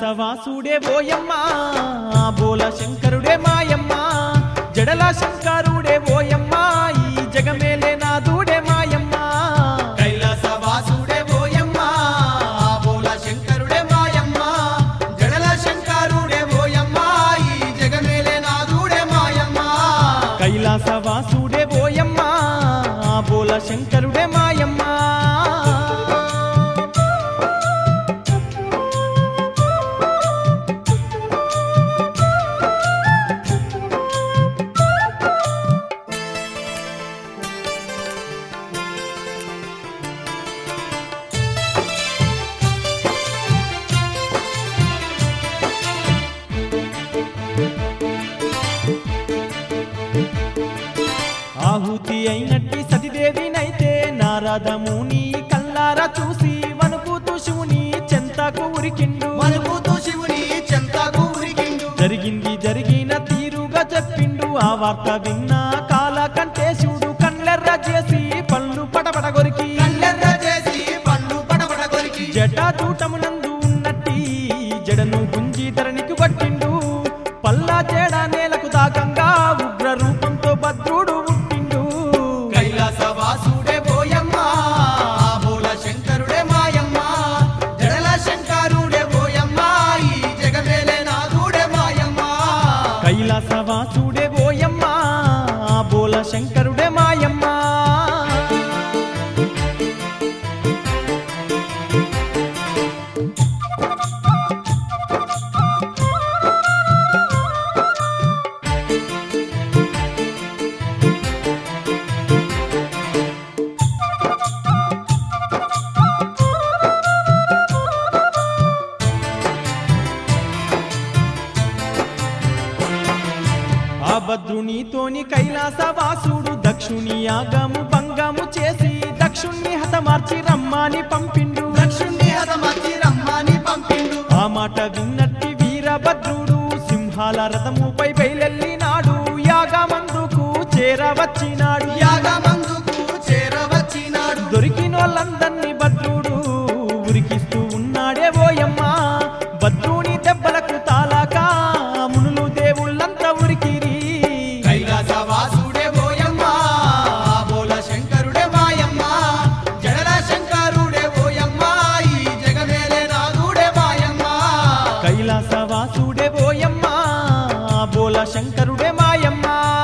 కైలాసవాసుడే ఓయమ్మా బోల శంకరుడే మాయమ్మ జడల శంకరుడే ఓయమ్మా ఈ జగమేలే నాదుడే మాయమ్మ కైలాసవాసుడే ఓయమ్మ బోల శంకరుడే మాయమ్మ జడల శంకరుడే ఓయమ్మ ఈ జగమేలే నాదుడే మాయమ్మ కైలాసవాసుడే ఓయమ్మా బోల శంకరుడే మాయమ్మ ఆహుతి అయినట్టి సతిదేవినైతే నారదముని కల్లారా చూసి వణుకుతూ శివుని చెంతకు ఉరికిండు మనుకుతూ శివుని చెంతకు ఉరికిండు జరిగింది జరిగిన తీరుగా చెప్పిండు ఆ వార్త విన్న కాల కంటే శివుడు కళ్ళెర్ర చేసి పళ్ళు పడపడ కొరికి కళ్ళెర్ర చేసి పండు పడబడ కొరికి జటా చూటమునందు ఉన్నట్టి జడను గుంజి ధరణికి పట్టిండు పల్లా జడ నేలకు దాకంగా ఉగ్ర రూపంతో భద్రుడు పుట్టిండు కైలాసవాసుడే ఓయమ్మ బోల శంకరుడే మాయమ్మ జడల శంకరుడే ఓయమ్మ ఈ జగమేలే నాదుడే మాయమ్మ కైలాసవాసుడే ఓయమ్మ బోల శంకరుడే మాయమ్మ ఆ భద్రునితోని కైలాసవాసుడు దక్షుని యాగము భంగము చేసి దక్షుణ్ణి హతమార్చి రమ్మని పంపిండు దక్షుణ్ణి హతమర్చి రమ్మని పంపిండు ఆ మాట విన్నట్టి వీరభద్రుడు సింహాల రథముపై బయలెల్లినాడు యాగమందుకు చేరవచ్చినాడు యాగమందుకు చేరవచ్చినాడు దొరికినోళ్ళందర్నీ భద్రుడు ఉరికిస్తూ ఉన్నాడే ఓయమ్మ భద్రుని దెబ్బలకు తాలాక మునులు దేవుళ్ళంతా ఉరికిరి కైలాసవాసుడే ఓయమ్మ బోల శంకరుడే మాయమ్మ జడల శంకరుడే ఓయమ్మ ఈ జగమేలే నాదుడే మాయమ్మ కైలాసవాసుడే ఓయమ్మ బోల శంకరుడే మాయమ్మ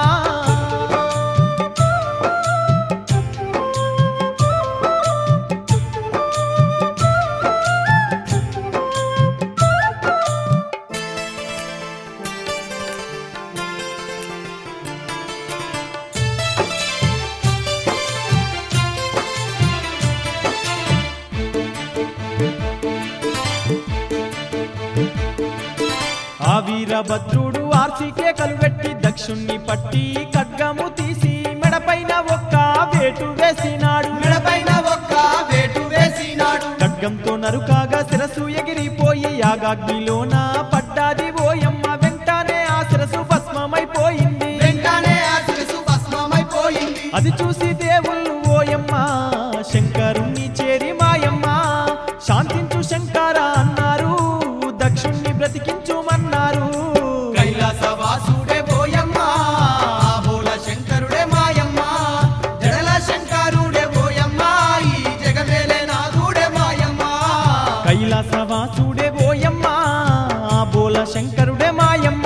ఆ వీరభద్రుడు ఆర్సికే కలువెట్టి దక్షుణ్ణి పట్టి ఖడ్గము తీసి మెడపైన ఒక్క వేటు వేసినాడు మెడపైన ఒక్క వేటు వేసినాడు ఖడ్గంతో నరుకాగా శిరసు ఎగిరిపోయి యాగాగ్నిలోన పడ్డాది ఓయమ్మ వెంటనే ఆ శిరసు భస్మమైపోయింది వెంటనే ఆ శిరసు భస్మమైపోయింది అది చూసి దేవుళ్ళు ఓయమ్మ శంకరుణ్ణి చేరి మాయమ్మ శాంతించు శంకర అన్నారు దక్షుణ్ణి బ్రతికించుమన్నారు కైలాసవాసుడే ఓయమ్మ బోల శంకరుడే మాయమ్మ జడల శంకరుడే ఓయమ్మ ఈ జగమేలే నాదుడే మాయమ్మ కైలాసవాసుడే ఓయమ్మ బోల శంకరుడే మాయమ్మ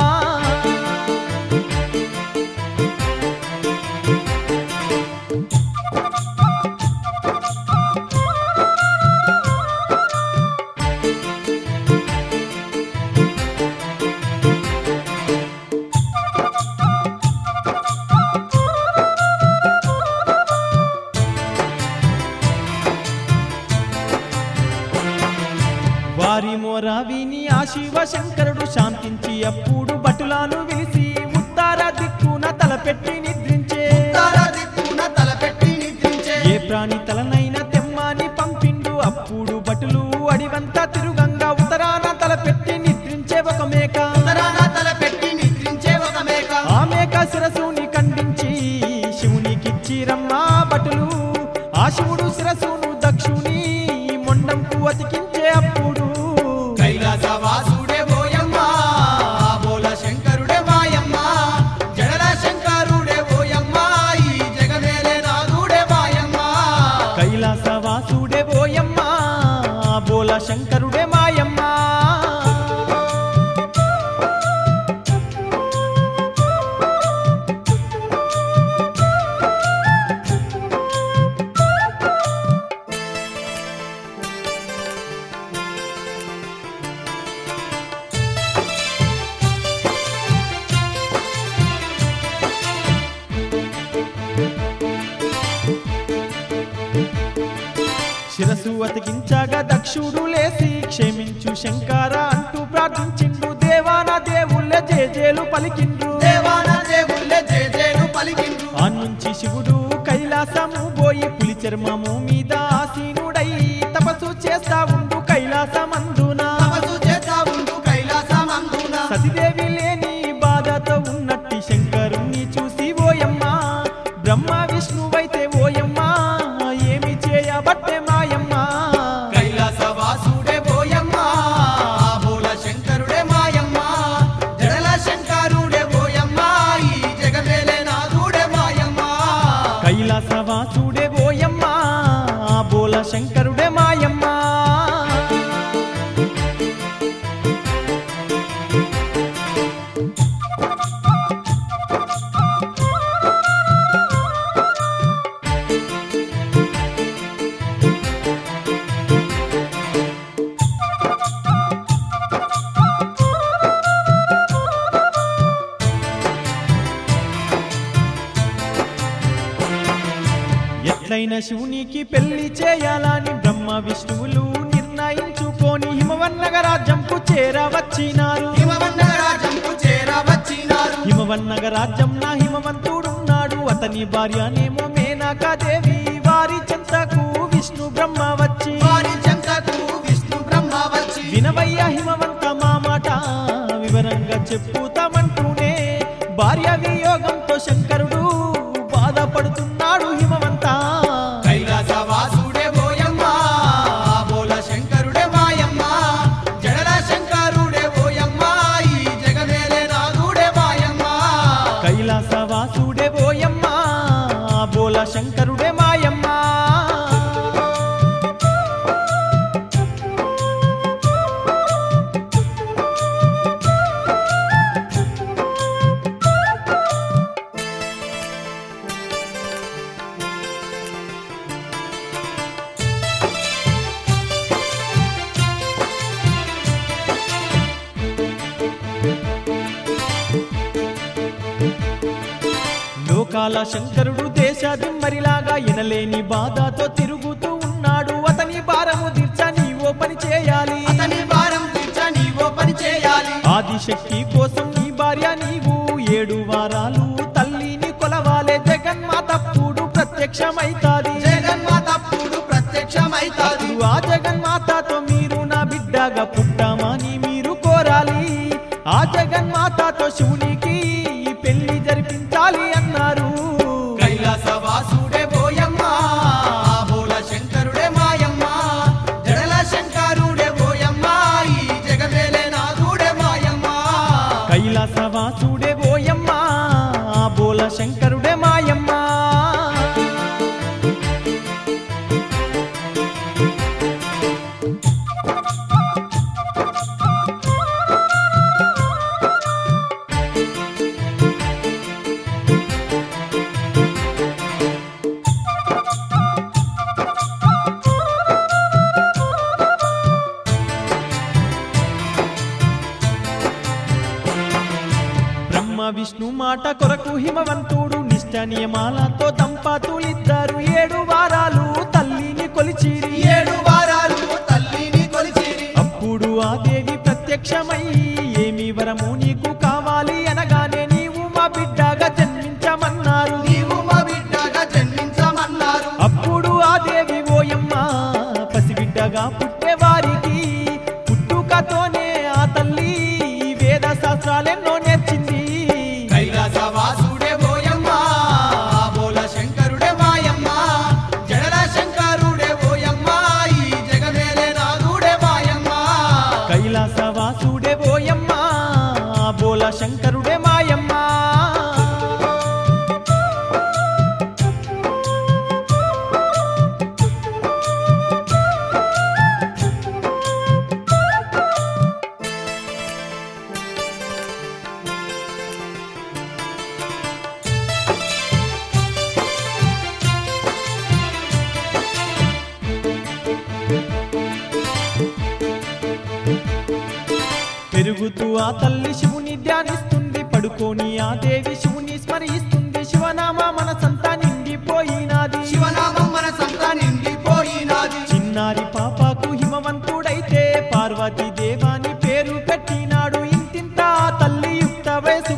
వారి మొర విని ఆ శివ శంకరుడు శాంతించి అప్పుడు భటులాను విలిసి ఉత్తర దిక్కున తలపెట్టి నిద్రించే ఉత్తర దిక్కున తలపెట్టి నిద్రించే ఏ ప్రాణి తలనైనా తెమ్మని పంపిండు అప్పుడు భటులు అడివంతా తిరుగంగా ఉత్తరాన తలపెట్టి నిద్రించే ఒక మేక ఉత్తరాన తలపెట్టి నిద్రించే ఒక మేక ఆ మేక శిరసుని ఖండించి శివునికిచ్చి రమ్మా భటులు ఆ శివుడు శిరసును దక్షుని మొండంకు అతికించే అప్పుడు కైలాసవా అతికించగా దక్షుడు లేసి క్షమించు శంకర అంటూ ప్రార్థించిండు దేవాన దేవుళ్ళ జేజేలు పలికిండ్రు దేవాన దేవుళ్ళే జేజేలు పలికిండ్రు ఆ నుంచి శివుడు కైలాసము పోయి పులి చర్మము మీద ఆసీనుడై తపస్సు చేస్తా ఉండు కైలాసమందున తపస్సు చేస్తా ఉండు కైలాసమందున సతిదేవి లేని బాధతో ఉన్నట్టి శంకరుణ్ణి చూసి ఓయమ్మ బ్రహ్మ విష్ణువైతే ఓయమ్మ ఏమి చేయబట్టే మాయమ్మ కైలాస వాసుడే పోయమ్మ బోల శంకరుడే మాయమ్మ జడల శంకరుడే పోయమ్మ ఈ జగమేలే నాథుడే మాయమ్మ కైలాసవాసుడే ఓయమ్మ బోల శంకరుడే మాయమ్మ ఎట్లయిన శివునికి పెళ్లి చేయాలని బ్రహ్మ విష్ణువులు నిర్ణయించుకొని హిమవన్నగ రాజ్యంకు చేరవచ్చినారు హిమవన్న రాజంకు చేరవచ్చినారు హిమవన్నగ రాజ్యం నా హిమవంతుడున్నాడు అతని భార్యనేమో మేనకాదేవి వారి చెంతకు విష్ణు బ్రహ్మ వచ్చి వారి చెంతకు విష్ణు బ్రహ్మ వచ్చి వినవయ్య హిమవంత మా మాట వివరంగా చెప్పుతామంటూనే భార్య వియోగంతో శంకరుడు బాధపడుతున్నాడు హిమవంత కైలాస వాసుడే పోయమ్మ బోల శంకరుడే మాయమ్మ జడల శంకరుడే పోయమ్మ ఈ జగమేలే నాథుడే మాయమ్మ కైలాసవాసుడే ఓయమ్మ బోల శంకరుడే మాయమ్మ లోకాల శంకరుడు దేశాదిమ్మరిలాగా ఎనలేని బాధతో తిరుగుతూ ఉన్నాడు అతని భారము తీర్చ నీవో పని చేయాలి అతని భారం తీర్చ నీవో పని చేయాలి ఆదిశక్తి కోసం నీ భార్య నీవు ఏడు వారాలు తల్లిని కొలవాలే జగన్మాతప్పుడు ప్రత్యక్షమైతాది జగన్మాతప్పుడు ప్రత్యక్షమైతాది అప్పుడు ఆ జగన్మాతతో మీరు నా బిడ్డగా పుట్టామని మీరు కోరాలి ఆ జగన్మాతతో శివునికి ఈ పెళ్లి జరిపించాలి అన్నారు కైలాస వాసుడే పోయమ్మ బోల శంకరుడే మాయమ్మ జడల శంకరుడే పోయమ్మ ఈ జగమేలే నాథుడే మాయమ్మ కైలాసవాసుడే ఓయమ్మ బోల శంకరుడే మాయమ్మ బ్రహ్మ విష్ణు మాట కొరకు హిమవంతుడు నిష్ట నియమాలతో దంపతులిద్దరు ఏడు వారాలు తల్లిని కొలిచిరి ఏడు వారాలు తల్లిని కొలిచిరి అప్పుడు ఆ దేవి ప్రత్యక్షమై ఏమి వరము నీకు కావాలి అనగానే నీవు మా బిడ్డగా జన్మించమన్నారు నీవు మా బిడ్డగా జన్మించమన్నారు అప్పుడు ఆ దేవి ఓయమ్మ పసిబిడ్డగా పుట్టేవారికి పుట్టుకతోనే ఆ తల్లి వేద శాస్త్రాలెన్నో నేర్చింది కైలాస వాసుడే పోయమ్మ బోల శంకరుడే మాయమ్మ జడల శంకరుడే పోయమ్మ ఈ జగమేలే నాథుడే మాయమ్మ కైలాసవాసుడే ఓయమ్మ బోల శంకరుడే మాయమ్మ పెరుగుతూ ఆ తల్లి శివుని ధ్యానిస్తుంది పడుకొని ఆ దేవి శివుని స్మరిస్తుంది శివనామ మనసంతా నిండిపోయినాది శివనామం మన సంత నిండిపోయినాది చిన్నారి పా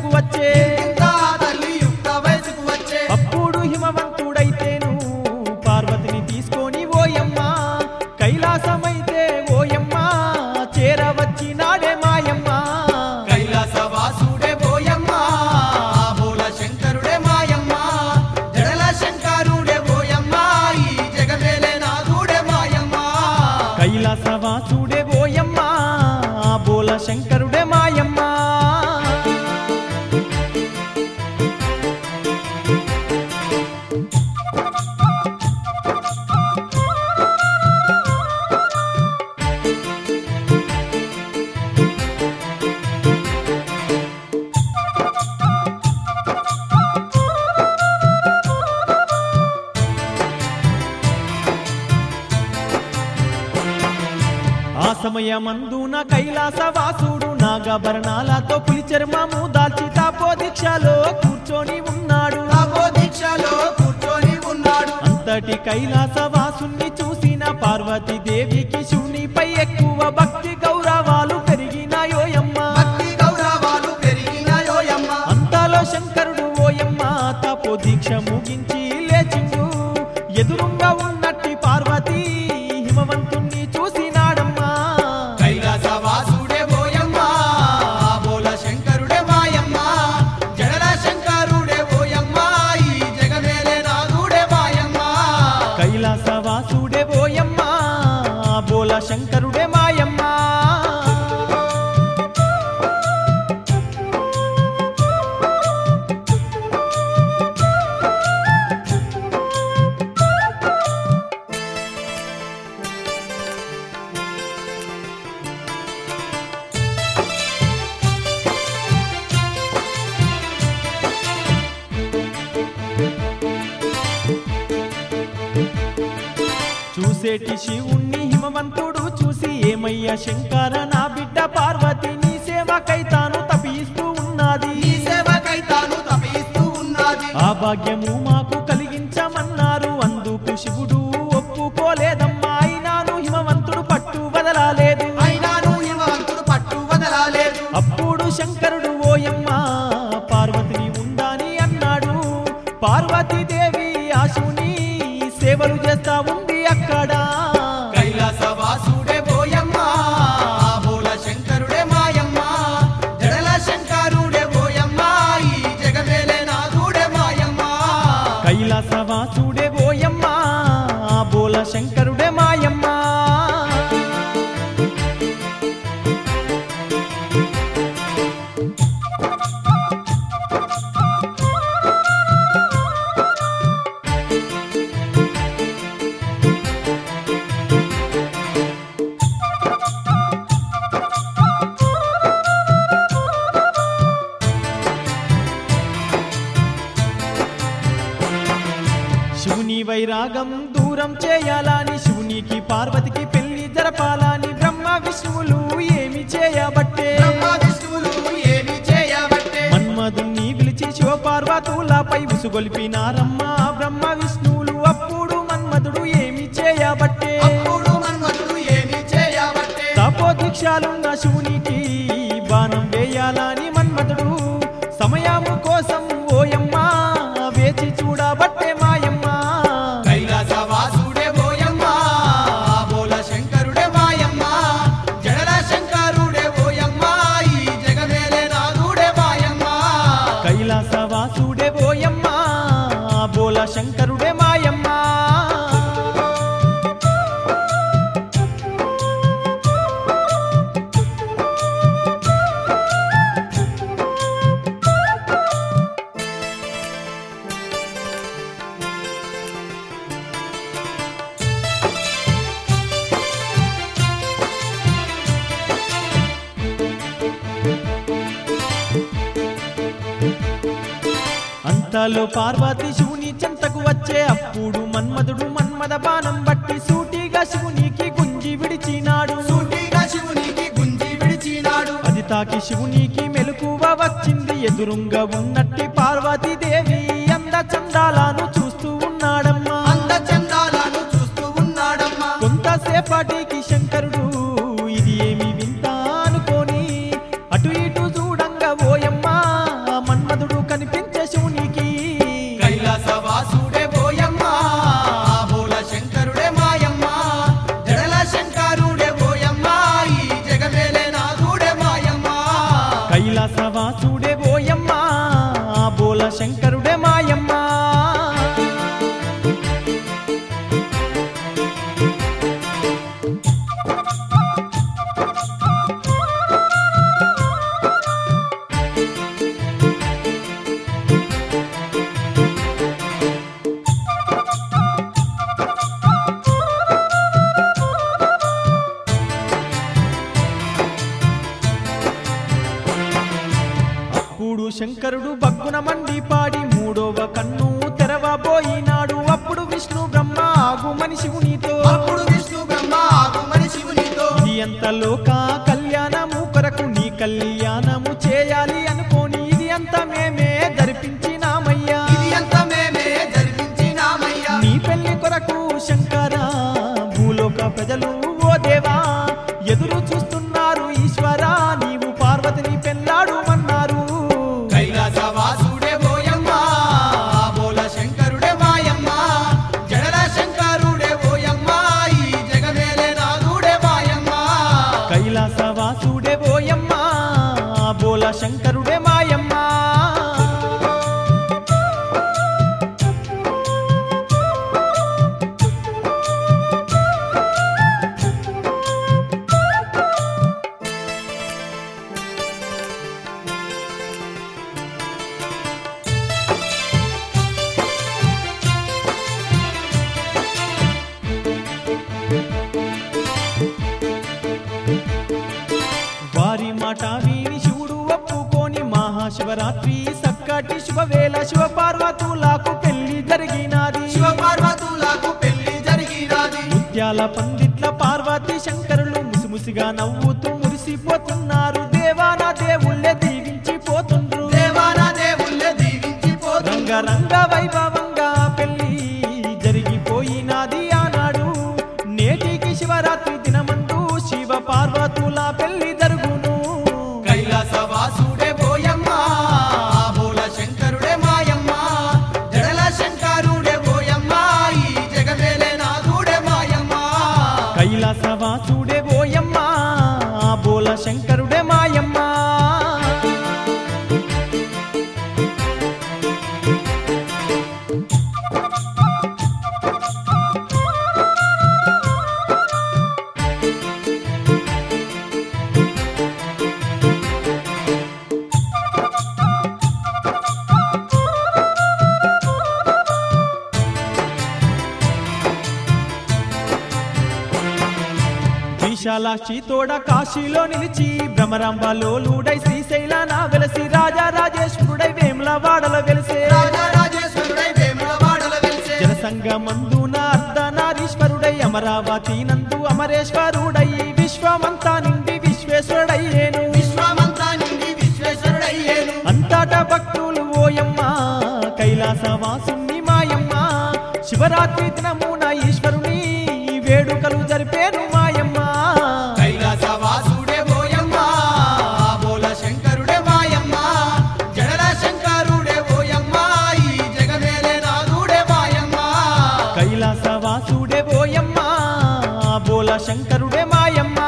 చెంతకు వచ్చే ఇంత తల్లి యుక్త వయసుకు వచ్చే అప్పుడు హిమవంతుడైతేను పార్వతిని తీసుకొని ఓయమ్మ కైలాసమైతే ఓయమ్మ చేరవచ్చినాడే మాయమ్మ కైలాస వాసుడే బోయమ్మ బోల శంకరుడే మాయమ్మ జడల శంకరుడే బోయమ్మ ఈ జగమేలే నాథుడే మాయమ్మ కైలాసవాసుడే ఓయమ్మ బోల శంకరుడే మాయమ్మ ఆ సమయమందున కైలాసవాసుడు నాగభరణాలతో పులి చర్మము దాల్చి తాపో దీక్షలో కూర్చొని ఉన్నాడు తాపో దీక్షలో కూర్చొని ఉన్నాడు అంతటి కైలాసవాసుని చూసిన పార్వతీదేవికి శివునిపై ఎక్కువ భక్తి గౌరవాలు పెరిగినాయోయమ్మ భక్తి గౌరవాలు పెరిగినాయోయమ్మ అంతలో శంకరుడు ఓయమ్మ తపో దీక్ష ముగించి లేచిండు ఎదురుంగా ఉన్నట్టి పార్వతి హిమవంతుణ్ణి చూసినాడమ్మా కైలాస వాసుడే బోయమ్మ బోల శంకరుడే మాయమ్మ జడల శంకరుడే బోయమ్మ ఈ జగమేలే నాథుడే మాయమ్మ కైలాసవాసుడే ఓయమ్మ బోల శంకరుడే మాయమ్మ చూసేటి శివుణ్ణి హిమవంతుడు చూసి ఏమయ్యా శంకర నా బిడ్డ పార్వతి నీ సేవకై తాను తపిస్తూ ఉన్నది ఈ సేవకై తాను తపిస్తూ ఉన్నది ఆ భాగ్యము మాకు కలిగించమన్నారు అందుకు శివుడు ఒప్పుకోలేదమ్మా అయినాను హిమవంతుడు పట్టు వదలాలేదు అయినాను హిమవంతుడు పట్టు వదలాలేదు అప్పుడు శంకరుడు ఓయమ్మ పార్వతిని ఉందని అన్నాడు పార్వతీదేవి ఆ శివుని సేవలు చేస్తా ఉంది అక్కడ కైలాస వాసుడే బోయమ్మ బోల శంకరుడే మాయమ్మ జడల శంకరుడే బోయమ్మ ఈ జగమేలే నాథుడే మాయమ్మ కైలాసవాసుడే ఓయమ్మ బోల శంకరుడే మాయమ్మ శివుని వైరాగం దూరం చేయాలని శివునికి పార్వతికి పెళ్లి జరపాలని బ్రహ్మ విష్ణువులు ఏమి చేయబట్టే బ్రహ్మ విష్ణువులు ఏమి చేయబట్టే మన్మధుణ్ణి పిలిచి శివపార్వతులపై ఉసుగొలిపినారమ్మ బ్రహ్మ విష్ణువులు అప్పుడు మన్మధుడు ఏమి చేయబట్టే అప్పుడు మన్మధుడు ఏమి చేయబట్టే తపో దీక్షాలున్న శివునికి బాణం వేయాలని మన్మధుడు సమయము కోసం ఓయమ్మ వేచి చూడబట్టే మాయమ్మ కైలాస వాసుడే బోయమ్మ బోల శంకరుడే మాయమ్మ జడల శంకరుడే బోయమ్మ ఈ జగమేలే నాథుడే మాయమ్మ కైలాసవాసుడే ఓయమ్మ బోల శంకరుడే మాయమ్మ అంతలో పార్వతి శివుని చెంతకు వచ్చే అప్పుడు మన్మధుడు మన్మద బాణం బట్టి సూటిగా శివునికి గుంజి విడిచినాడు సూటిగా శివునికి గుంజి విడిచినాడు అది తాకి శివునికి మెలకువ వచ్చింది ఎదురుంగా ఉన్నట్టి పార్వతీదేవి అంద చందాలను చూస్తూ ఉన్నాడమ్మా అంద చందాలను చూస్తూ ఉన్నాడమ్మా కొంతసేపటికి శంకరుడు ఇది ఏమి వింత అనుకోని అటు ఇటు చూడంగా ఓయమ్మ శంకరుడే మాయమ్మ అప్పుడు శంకరుడు బగ్గున మండి పాడి మూడవ కన్ను తెరవబోయినాడు అప్పుడు విష్ణు బ్రహ్మ ఆగుమని శివునితో అప్పుడు విష్ణు బ్రహ్మ ఆగుమని శివునితో ఇది ఎంత లోక కళ్యాణము కొరకు నీ కళ్యాణము చేయాలి అనుకోని ఇది అంత మేమే జరిపించినామయ్యా ఇది ఎంత మేమే జరిపించినామయ్యా నీ పెళ్లి కొరకు శంకర భూలోక ప్రజలు ఓ దేవా ఎదురు చూస్తున్నారు ఈశ్వరా నీవు పార్వతిని పెళ్ళాడుమన్నారు కైలాస వాసుడే బోయమ్మ బోల శంకరుడే మాయమ్మ జడల శంకరుడే బోయమ్మ ఈ జగమేలే నాదుడే మాయమ్మ కైలాస వాసుడే ఓయమ్మ బోల శంకరుడే మాయమ్మ వారి మాట విని శివుడు ఒప్పుకొని మహాశివరాత్రి సక్కటి శుభవేళ శివ పార్వతులకు పెళ్లి జరిగినది శివ పార్వతులకు పెళ్లి జరిగినది ముత్యాల పందిట్ల పార్వతి శంకరులు ముసిముసిగా నవ్వుతూ మురిసిపోతున్నారు దేవాన దేవుళ్ళే దీవించిపోతుండ్రు దేవాన దేవుళ్ళే దీవించిపోతుంది రంగరంగ వైభవంగా పెళ్లి జరిగిపోయినది ఆనాడు నేటికి శివరాత్రి దినమందు శివ పార్వతుల పెళ్లి జరుగును కైలాస వాసుడే బోయమ్మ బోల శంకరుడే మాయమ్మ జడల శంకరుడే బోయమ్మ ఈ జగమేలే నాదుడే మాయమ్మ కైలాస వాసుడే ఓయమ్మ బోల శంకరుడే మాయమ్మ విశాలాక్షి తోడ కాశీలో నిలిచి భ్రమరాంబలోలుడై శ్రీశైలాన వెలసి రాజా రాజేశ్వరుడై వేములవాడలో వెలిసే రాజరాజేశ్వరుడై వేములవాడల వెలిసే జనసంగమందున అర్ధనారీశ్వరుడై అమరావతి నందు అమరేశ్వరుడై విశ్వమంతా నిండి విశ్వేశ్వరుడయ్యేను విశ్వమంతా నిండి విశ్వేశ్వరుడయ్యేను అంతటా భక్తులు ఓయమ్మ కైలాసవాసుని మాయమ్మ శివరాత్రి దినమున ఈశ్వరుని వేడుకలు జరిపేను మాయమ్మ కైలాస వాసుడే బోయమ్మ బోల శంకరుడే మాయమ్మ జడల శంకరుడే బోయమ్మ ఈ జగమేలే నాదుడే మాయమ్మ కైలాసవాసుడే ఓయమ్మ బోల శంకరుడే మాయమ్మ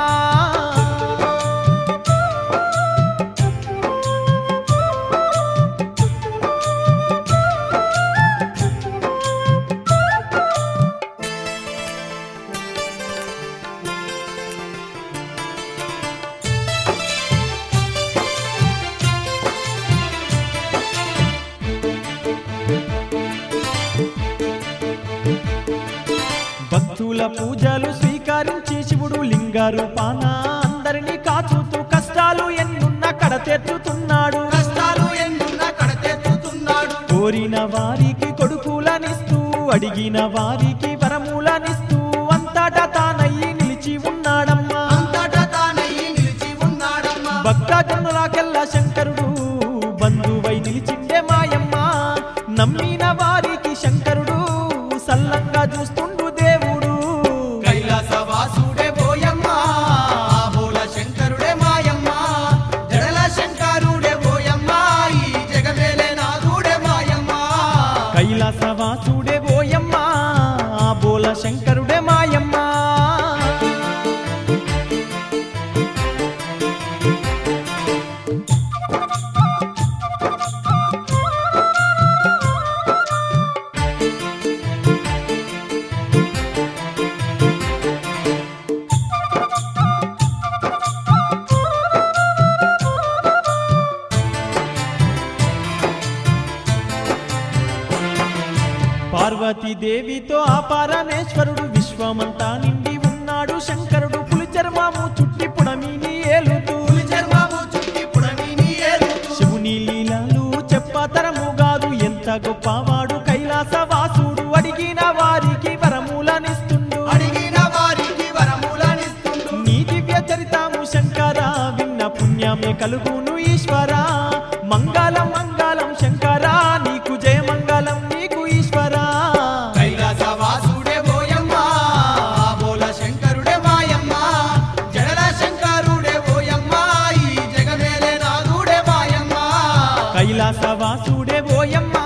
భక్తుల పూజలు స్వీకరించి శివుడు లింగ రూపాన అందరినీ కాచుతూ కష్టాలు ఎన్నున్న కడతెచ్చుతున్నాడు కష్టాలు ఎన్నున్న కడతెత్తుతున్నాడు కోరిన వారికి కొడుకులనిస్తూ అడిగిన వారికి వరములనిస్తూ అంతటా తానయ్యి నిలిచి ఉన్నాడమ్మా అంతటా తానయ్యి నిలిచి ఉన్నాడమ్మా భక్తజనులకెల్లా శంకరుడు బంధువై నిలిచిండే మాయమ్మ నమ్మిన వారికి శంకరుడు సల్లంగా చూస్తుండు దేవుడు కైలాస వాసుడే బోయమ్మ బోల శంకరుడే మాయమ్మ జడల శంకరుడే బోయమ్మ ఈ జగమేలే నాదుడే మాయమ్మ కైలాసవాసుడే ఓయమ్మ బోల శంకరుడే మాయమ్మ పార్వతీదేవితో ఆ పరమేశ్వరుడు విశ్వమంతా నిండి ఉన్నాడు శంకరుడు పులి చర్మము చుట్టి పుడమిని ఏలుతూ పులి చర్మము చుట్టి పుడమిని ఏలుతూ శివుని లీలలు చెప్పతరము కాదు ఎంత గొప్పవాడు కైలాసవాసుడు అడిగిన వారికి వరములనిస్తుండు అడిగిన వారికి వరములనిస్తుండు నీ దివ్య చరితము శంకర విన్న పుణ్యమే కలుగును ఈశ్వర మంగళం మంగళం శంకర నీకు జయ మంగళం నీకు ఈశ్వర కైలాస వాసుడే బోయమ్మ బోల శంకరుడే మాయమ్మ జడల శంకరుడే బోయమ్మ ఈ జగమేలే నాదుడే మాయమ్మ కైలాసవాసుడే ఓయమ్మ